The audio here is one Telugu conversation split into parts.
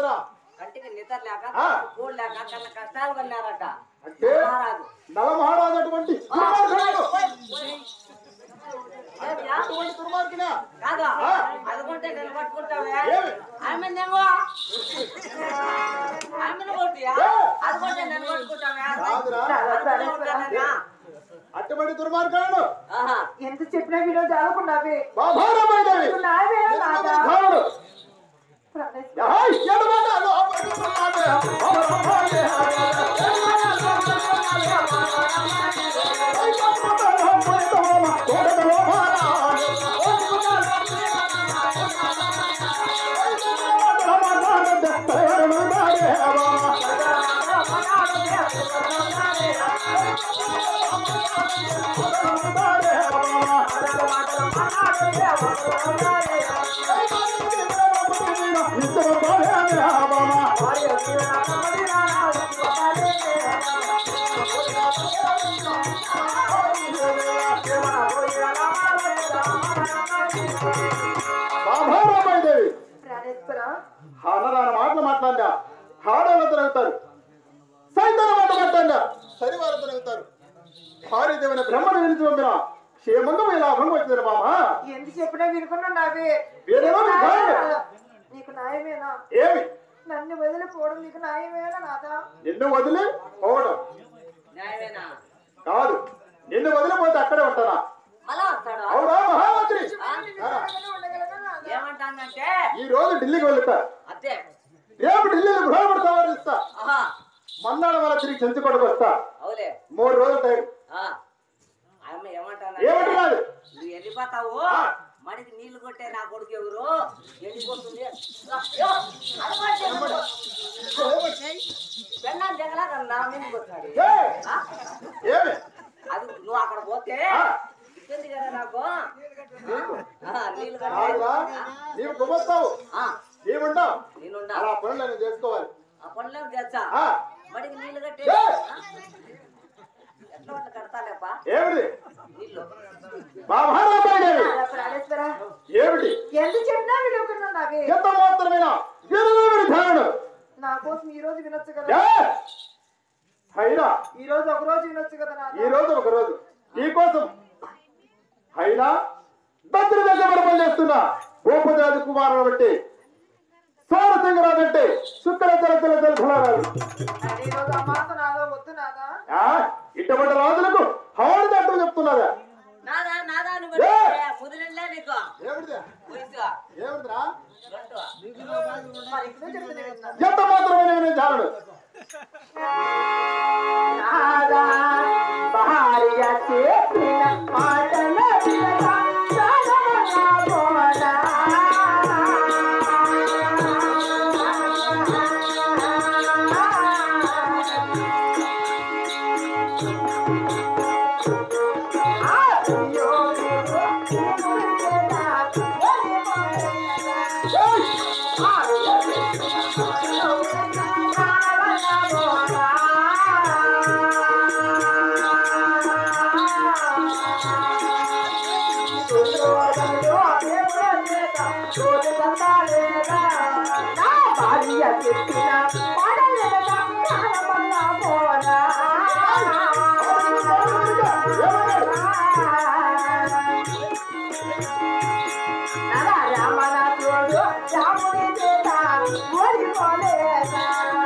ఏమన్నారా కంటికి నిద్ర లేక ఆ. కూడు లేక కన్న కష్టాలు పడినారట అంటే మహారాజు నలమహారాజు అటువంటి దుర్మార్గుడు. ఏంటా? అటువంటి దుర్మార్గునా? కాదు ఆ. అనుకుంటే నేను పట్టుకుంటావే ఏమి? ఆమెనేమో ఆమెను కొట్టియా ఏ. అనుకుంటే నేను పట్టుకుంటావే కాదురా. అనుకునే ఉంటానన్నా. అటువంటి దుర్మార్గుడు ఆహా. ఎంత చెప్పినా వీడియో జాలకున్నావి బాధారమైనవి నావే నాదా ధారుడు. ప్రాణేశ్వర యహై, ఎడమగాలు అపరిమితమాడే. అమరమాడే. బాబారామాయిదేవి ప్రాణేశ్వర అన్నదాన మాటలు మాట్లాడా హాడలు తిరుగుతారు సైతన మాట మాట్లాడా సరివారు తిరుగుతారు భార్యదేవన బ్రహ్మను వినిచి పంపిన క్షేమంగా మీ లాభం వచ్చింది మామ ఎంత చెప్పినా వినుకున్నా నావే వేరేమో మీ భార్య. నీకు న్యాయమేనా ఏమి నన్ను వదిలిపోవడం నీకు న్యాయమేనా నాదా నిన్ను వదిలి పోవడం న్యాయమేనా కాదు నిన్ను వదిలిపోతే అక్కడే ఉంటానా మళ్ళా వస్తాడు అవునా మహామంత్రి ఆ? ఆ, ఉండగలనా నాదా ఏమంటానంటే ఈ రోజు ఢిల్లీకి వెళ్తా అదే రేపు ఢిల్లీలో గృహపడి సవారిస్తా ఆహా మన్నాడు వల్ల తిరిగి చెంచుకొట్టుకు వస్తా అవులే మూడు రోజులు టైం ఆ. ఆమె ఏమంటానంటే ఏమంటున్నది నువ్వు వెళ్ళిపోతావు ఆ. మడికి నీళ్లు కొట్టే నా కొడుకు ఎవరు వెళ్ళిపోతుంది అయ్యో, అది కూడా చెప్పడు. పెళ్ళాం జగలా నా మీద కొట్టాడు ఏయ్! ఆ? ఏమి అది నువ్వు అక్కడ పోతే ఆ. ఇబ్బంది కదా నాకు నీకు ఆ, నీళ్లు కాదురా, కట్టే నీవు గుమ్మస్తావు ఆ, నీవుంటావు నేనుండా అలా పనులు నేను చేసుకోవాలి ఆ పనులు చేస్తా ఆ, మడికి నీళ్లు కట్టే ఏయ్! ఎట్లా అట్లా కడతాలేపా ఏమిటి నీళ్లు బాబారామాయిదేవి ప్రాణేశ్వర ఏమిటి ఎంత చెప్పినా వినుకున్నా నావే ఎంత మాత్రమేనా వీరదేవుడి ధ్యానుడు నా కోసం ఈ రోజు వినొచ్చు కదా ఏ! అయినా ఈ రోజు ఒక రోజు వినొచ్చు కదా నాదా ఈ రోజు ఒక రోజు నీకోసం అయినా దత్తుడి దగ్గర పనిచేస్తున్నా భూపతి రాజు కుమారుడు బట్టి సోరసింగరాజు అంటే శుక్ర తరతల తెలుపులారాలు ఈ రోజు అమాస నాదా వద్దు నాదా ఇటువంటి రాజులకు హౌడు దట్టం చెప్తున్నదా నాదా నాదా అని ఏ! ముదిరిలే నీకు ఏమిటిదా వయసు ఏమిటిరా గంటు మరి ఇప్పుడే చెప్తున్నా విన్నా. ఎంత మాత్రమే ధ్యానుడు నాదా భార్య చెప్పిన మాటల వినక చదవగా పోనా. ఆ ప్రియోడు ప్రియుడిగా వెళ్ళిపోయినా. భార్య చెప్పిన మాటల వినక భార్య చెప్పిన పడలేక కాలమన్నా పోనా రామన చూడు రాముడి చేత ఓడిపోలేదా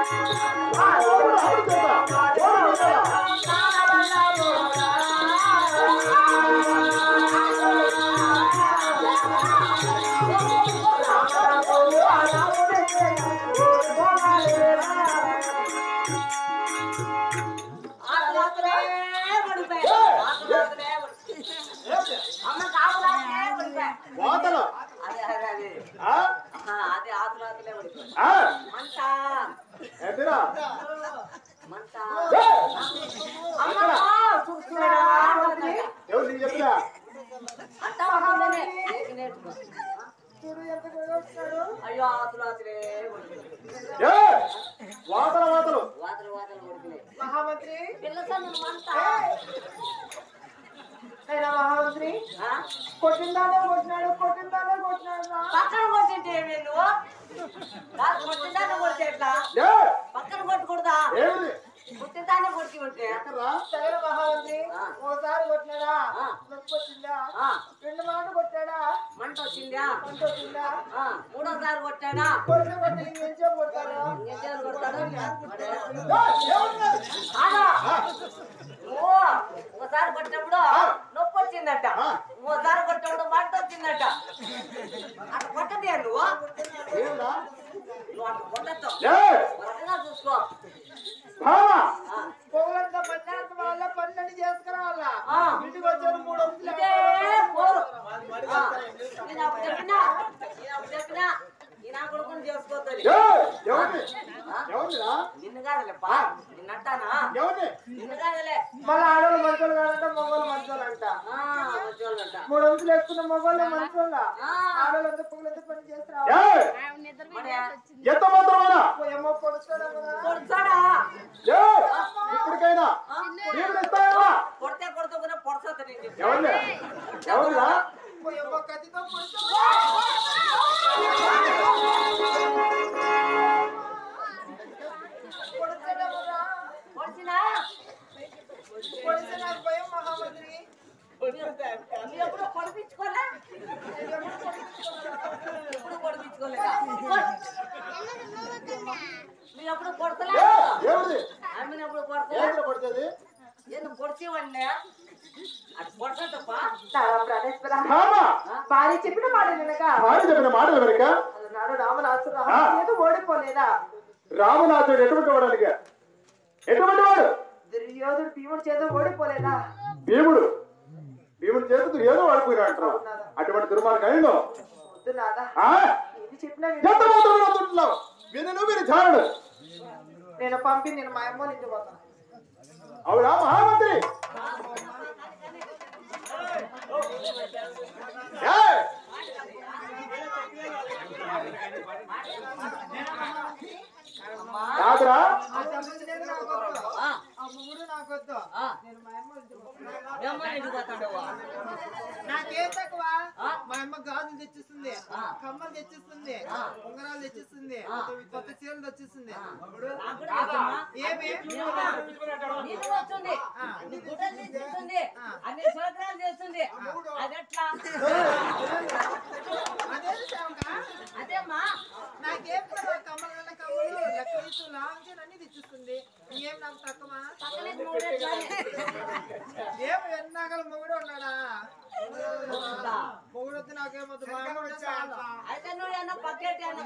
ఆకులాకులే పడిపోయాయి. ఆకులాకులే పడిపోయాయి. అమ్మ కాకులాకులే పడిపోయాయి. వాతలు అదే అదే అదే ఆ? ఆహా, అదే ఆకులాకులే పడిపోయాయి. ఆ? మంట ఏంటిరా మంట ఏ! అమ్మ చూస్తున్నా ఎవరు నీకు చెప్పినా అంతా మహామనే నీకు నేర్చుకో. చూడు ఎంత గొడవస్తున్నాడు అయ్యో ఆకులాకులే పడిపోయాయి. ఏ! వాతలు వాతలు వాతలు వాతలు పడిపోయాయి. మహామంత్రి పిల్ల సన్న మంట అయినా మహామంత్రి ఆ? కొట్టిందానే కొట్టినాడు కొట్టిందానే కొట్టినాడు రా. పక్కన కొట్టింటే ఏమి నువ్వు కాదు కొట్టిందాన్ని కొడితే ఎట్లా ఏ పక్కన కొట్టకూడదా ఏమిది కొట్టిందాన్ని కొట్టి ఉంటే ఎక్కడ్రా? సగల మహామంత్రి ఆ. ఓసారి కొట్టినాడా ఆ. నొప్పి వచ్చిందా ఆ, రెండు మాటలు కొట్టాడా మంట వచ్చిందా మంట వచ్చిందా ఆ, మూడోసారి కొట్టాడా కొట్టిన కొట్టి ఇంకేం కొడతాడు ఇంకేం కొడతాడు ఏ, ఏమిది? ఆగా. ఓ ఒకసారి కొట్టినప్పుడు నొప్పి వచ్చిందట ఆ. ఓసారి కొట్టినప్పుడు మంట వచ్చిందట అట్లా కొట్టదే నువ్వు ఏమిరా? నువ్వు అట్లా కొట్టచ్చు ఏ రకంగా చూసుకో భామా ఆ, పొగలంతా పన్నెండు వాళ్ళ పన్నెండు చేసుకురావాలా ఆ. ఇంటికి వచ్చారు మూడు వందలు ఇదే పోరు ఆ, నేను అప్పుడు చెప్పినా నేను అప్పుడు చెప్పినా ఈ నా కొడుకుని చేసుకోవద్దని ఏ ఎవరిది ఎవరిదిరా నిన్ను కాదలేపా నిన్నంటానా ఎవరిది నిన్ను కాదలే మళ్ళీ ఆడవాళ్ళు మంచోళ్ళు కాదంట మగవాళ్ళు మంచోళ్ళు అంట ఆ, మంచోళ్ళంట. మూడు వందలు వేసుకున్న మగవాళ్ళు మంచోళ్ళ ఆ. ఆడవాళ్ళంతా పొగలంతా పని చేస్తారు ఏ మరి ఎంత మాత్రమేనా ఏమో పొడుస్తాడు కదా కొడతాడా ఏ ఇప్పటికైనా నీళ్ళు ఇస్తాయా కొడితే కొడుతున్నా పొడసత నేను చెప్తా. ఎవరిది ఎవరిదా ఏమో కత్తితో పొడుస్తాడు పొడుస్తాడా కదా? పొడిచినా పొడిస్తే నాకు భయం మహామంత్రి మీరు ఎప్పుడు పొడిపించుకోలే ఎప్పుడు పొడిపించుకోలేదా మీరు ఎప్పుడు కొడతలే ఏ ఎవరిది ఆమెను ఎప్పుడు కొడతలే ఏంద్ర పడుతుంది ఎందుకు పొడిచేవాడినే అది కొడతా నా ప్రాణేశ్వర భామా భార్య చెప్పిన మాట వినక భార్య చెప్పిన మాటలు వెనక నాడు రామనాథు ఆ. ఏదో ఓడిపోలేదా రామనాథుడు ఎటువంటి వాడు అడిగా ఎటువంటి వాడు దుర్యోధుడు భీముడు చేత ఓడిపోలేదా భీముడు భీముడు చేతుకు ఏదో వాడిపోయినా అంటారు అటువంటి దుర్మార్గంలో వద్దు నాదా ఆ? ఇది చెప్పినా ఎంత మాత్రం నవ్వుతున్నావు వినను విని చారడు నేను పంపి నేను మా అమ్మ ఇంటికి పోతాను అవునా మహామంత్రి ఏయ్! అమ్మా కాదురా ఆ సంబంధం లేదు నాకు వద్దు. ఆ, ఆ మొగుడు నాకు వద్దు ఆ, నేను మా అమ్మ ఇంటికి పోతాను మీ అమ్మ ఇంటికి పోతాడవ్వా నాకేం తక్కువ ఆ? మా అమ్మ గాజులు తెచ్చిస్తుంది ఆ. కమ్మలు తెచ్చిస్తుంది ఆ. ఉంగరాలు తెచ్చిస్తుంది ఆ. కొత్త చీరలు తెచ్చిస్తుంది నాకు కూడా తెచ్చమ్మా. ఏమి నీకు వస్తుంది నీ గుడ్డలు తెచ్చిస్తుంది అన్ని సోదరాలు చేస్తుంది అది ఎట్లా అదే సేవక అదేమ్మా నాకేం తక్కువ కమ్మలు కన్నా కమ్మలు లెక్కలు లాంగ్ చీర అన్ని తెచ్చిస్తుంది ఏం నాకు తక్కువ పక్కనే మూడేట్లానే. ఏం ఎన్నాగల మొగుడు ఉన్నాడా వద్దా? మొగుడు వద్దు నాకేమొద్దు మా అమ్మ ఉంటే చాలు. అయితే నువ్వు అన్న పక్కేటి అన్న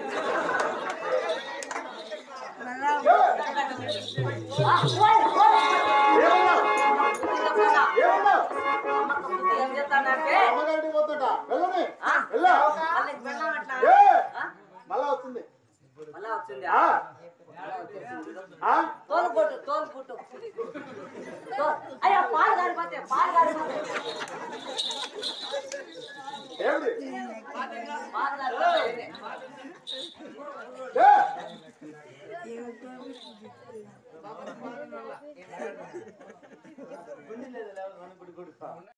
ఏమన్నా ఏమన్నా ఏం చెప్తానంటే అమ్మగారికి పోతుంటా వెళ్ళని ఆ? వెళ్ళా వాళ్ళకి వెళ్ళాం అట్లా ఏ ఆ? మళ్ళా వస్తుంది మళ్ళా వచ్చింది ఆ? ఆ? తోలు కొట్టు తోలు పుట్టు అయ్యా పాలు గారిపోతే పాలు గారిపోతే ఏమిటి పాలు గారిపోతే ఏ